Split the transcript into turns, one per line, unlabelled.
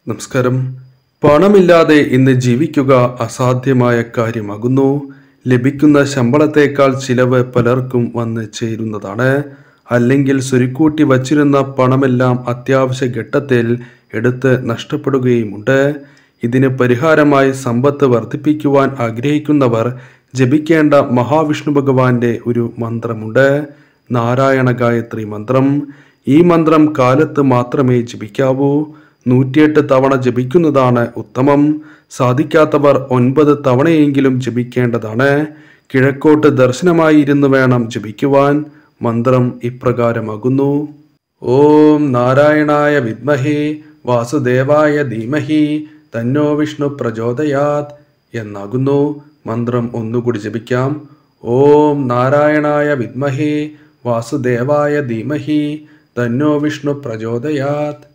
നമസ്കാരം പണമില്ലാതെ ഇന്ന് ജീവിക്കുക അസാധ്യമായ കാര്യമാകുന്നു ലഭിക്കുന്ന ശമ്പളത്തേക്കാൾ ചിലവ് പലർക്കും വന്ന് ചേരുന്നതാണ് അല്ലെങ്കിൽ സ്വരുക്കൂട്ടി വച്ചിരുന്ന പണമെല്ലാം അത്യാവശ്യ ഘട്ടത്തിൽ എടുത്ത് നഷ്ടപ്പെടുകയുമുണ്ട് ഇതിന് പരിഹാരമായി സമ്പത്ത് വർദ്ധിപ്പിക്കുവാൻ ആഗ്രഹിക്കുന്നവർ ജപിക്കേണ്ട മഹാവിഷ്ണു ഭഗവാന്റെ ഒരു മന്ത്രമുണ്ട് നാരായണ ഗായത്രി മന്ത്രം ഈ മന്ത്രം കാലത്ത് മാത്രമേ ജപിക്കാവൂ നൂറ്റിയെട്ട് തവണ ജപിക്കുന്നതാണ് ഉത്തമം സാധിക്കാത്തവർ ഒൻപത് തവണയെങ്കിലും ജപിക്കേണ്ടതാണ് കിഴക്കോട്ട് ദർശനമായി ഇരുന്ന് വേണം ജപിക്കുവാൻ മന്ത്രം ഇപ്രകാരമാകുന്നു ഓം നാരായണായ വിദ്മഹേ വാസുദേവായ ധീമഹി തന്നോ വിഷ്ണു പ്രചോദയാത് എന്നാകുന്നു മന്ത്രം ഒന്നുകൂടി ജപിക്കാം ഓം നാരായണായ വിദ്മഹേ വാസുദേവായ ധീമഹി തന്നോ വിഷ്ണു പ്രചോദയാത്